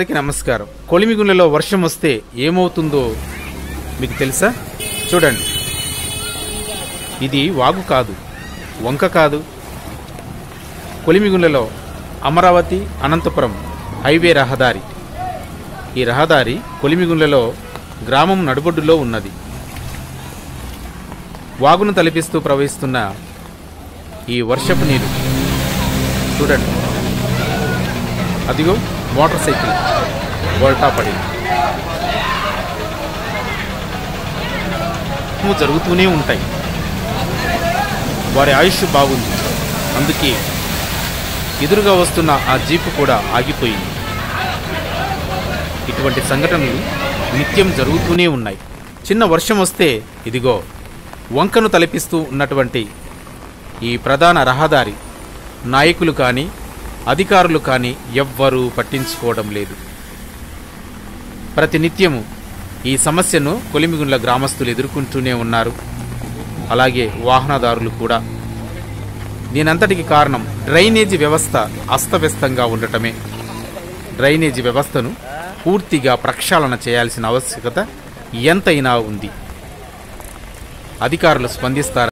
అందరికీ నమస్కారం కొలిమిగుండలో వర్షం వస్తే ఏమవుతుందో మీకు తెలుసా చూడండి ఇది వాగు కాదు వంక కాదు కొలిమిగుండలో అమరావతి అనంతపురం హైవే రహదారి ఈ రహదారి కొలిమిగుండలో గ్రామం నడుబొడ్డులో ఉన్నది వాగును తలపిస్తూ ప్రవహిస్తున్న ఈ వర్షపు నీరు చూడండి అదిగో మోటార్ సైకిల్ వోల్టా పడింది ఇవి జరుగుతూనే ఉంటాయి వారి ఆయుష్ బాగుంది అందుకే ఎదురుగా వస్తున్న ఆ జీపు కూడా ఆగిపోయింది ఇటువంటి సంఘటనలు నిత్యం జరుగుతూనే ఉన్నాయి చిన్న వర్షం వస్తే ఇదిగో వంకను తలపిస్తూ ఉన్నటువంటి ఈ ప్రధాన రహదారి నాయకులు కానీ అధికారులు కానీ ఎవ్వరూ పట్టించుకోవడం లేదు ప్రతినిత్యము ఈ సమస్యను కొలిమిగుండ్ల గ్రామస్తులు ఎదుర్కొంటూనే ఉన్నారు అలాగే వాహనదారులు కూడా దీనంతటికి కారణం డ్రైనేజీ వ్యవస్థ అస్తవ్యస్తంగా ఉండటమే డ్రైనేజీ వ్యవస్థను పూర్తిగా ప్రక్షాళన చేయాల్సిన ఆవశ్యకత ఎంతైనా ఉంది అధికారులు స్పందిస్తారు